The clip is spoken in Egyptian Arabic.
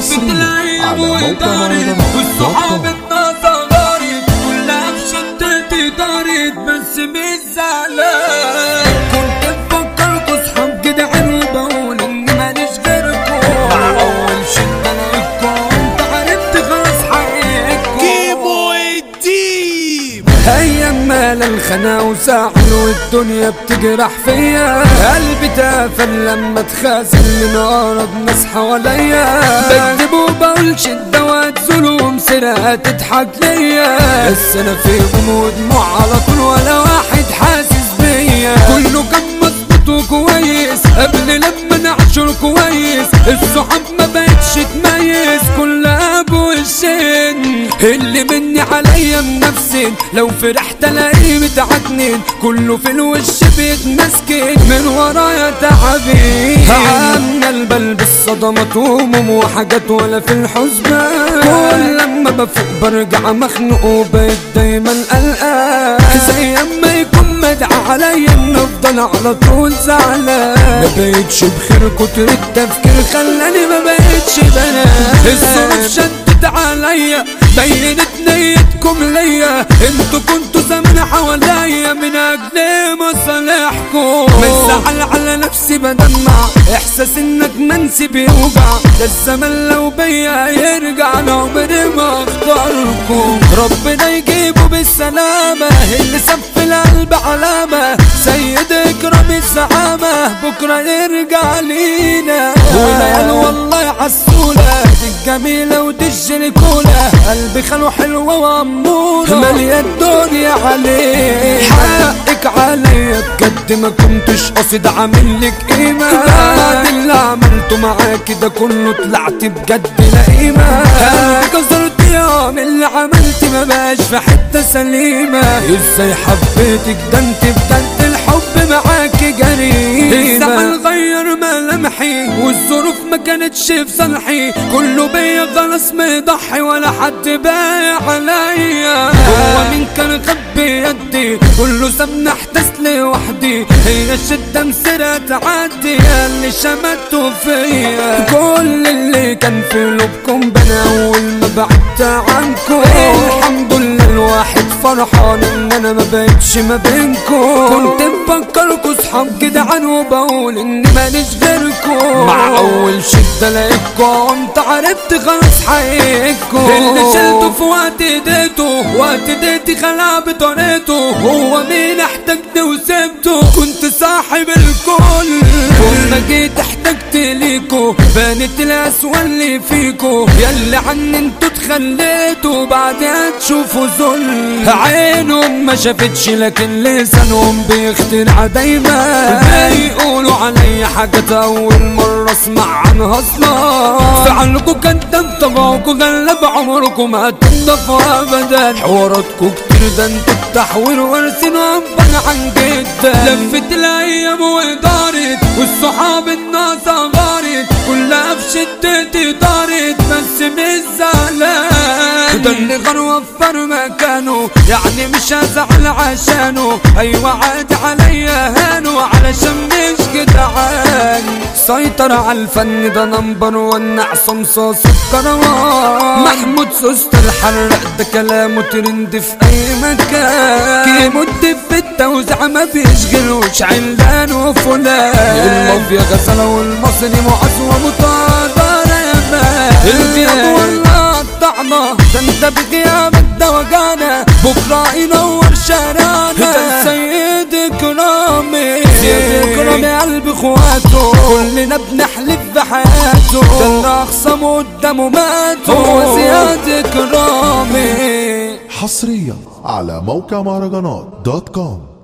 حصريا على موقع مهرجانات والصحاب الناس غارت كلها في شدتي دارت بس مش زعلان كنت بفكركوا صحاب جدعان وبقول اني ماليش غيركم مع اول شدة لقيتكم انت عرفت خلاص حقيقتكم كيمو الديب ايام مال الخنا وساعد والدنيا بتجرح فيا قلبي تافل لما تخاذل من اقرب ناس حواليا بكذب وبقول شدة واتظلم سرقة تضحك ليا بس انا في غموض دموع على طول ولا واحد حاسس بيا كله كان مظبوط وكويس قبل لما نعشر كويس الصحاب ما بقتش تميز كلها بوشين اللي مني عليا منفسين لو فرحت الاقيه متعكنين كله في الوش بيتمسكن من ورايا تعبين عمال بلبس صدمات وهموم وحاجات ولا في الحسبان كل لما بفوق برجع مخنوق وبقيت دايما قلقان زي اما يكون مدعى عليا ان افضل على طول زعلان ما بقتش بخير كتر التفكير خلاني ما بقتش بنام الظروف شدت عليا بينت نيتكم ليا انتوا كنتوا زمان حواليا من اجل مصالحكم مزعل على نفسي بدمع احساس انك منسي بيوجع ده الزمن لو بيا يرجع لو عمري ما اختاركم ربنا يجيبه بالسلامة اللي ساب في القلب علامة سيد اكرم الزعامة بكرة يرجع لينا والعيال والله عسولة دي الجميلة ودي الجليكولة قلبي خلو حلوة وأمورة مالية الدنيا عليه حقك عليا بجد ما كنتش قاصد عامل لك قيمة بعد اللي عملته معاكي ده كله طلعت بجد لا قيمة قلبي كسرت يوم اللي عملت ما بقاش في حتة سليمة ازاي حبيتك ده انت بجد الحب معاكي جريمة الزمن غير ملامحي والظروف ما كانتش في صالحي كله بيا خلاص مضحي ولا حد بايع عليا هو مين كان خبي يدي كله سابني احتس لوحدي هي الشدة مسيرة تعدي يا اللي شمتوا فيا كل اللي كان في قلوبكم بنا اول ما بعدت عنكم الحمد لله الواحد فرحان ان انا ما بقتش ما بينكم كنت بفكركوا صحاب جدعان وبقول اني ماليش غيركم مع اول شدة لقيتكم انت عرفت خلاص حقيقكم اللي شلته في وقت ايديته وقت ايديتي خلع بطريقته هو مين احتجت وسبته كنت صاحب الكل كل ما جيت احتجت ليكو بانت الاسوأ اللي فيكو ياللي عني انتوا اتخليتوا بعدها تشوفوا ذل عينهم ما شافتش لكن لسانهم بيخترع دايما بيقولوا علي حاجات اول مرة اسمع عنها اصلا فعلكوا كداب طبعكوا غلب عمركم ما هتنضفوا ابدا حواراتكوا كتير ده انتوا التحوير وارسنوا ابا عن جدا لفت الايام ودارت والصحاب الناس غارت كلها في شدتي دارت بس مش زعلان ده اللي غير وفر مكانه يعني مش هزعل عشانه ايوه عادي عليا هانه علشان مش جدعان سيطر على الفن ده نمبر ون عصام صوص الكروان محمود سوست الحرق ده كلامه ترند في اي مكان كيمو في التوزيع ما بيشغلوش علان وفلان المافيا غسله والمصري معز ومطادر يا مان الغياب والله الطعمة ده انت بغيابك ده وجعنا بكرة ينور شارعنا ده سيد كرامي سيد كرامي قلب اخواته كلنا بنحلف بحياته ده اللي اخصمه قدامه مات هو زياد كرامي حصريا على موقع مهرجانات دوت كوم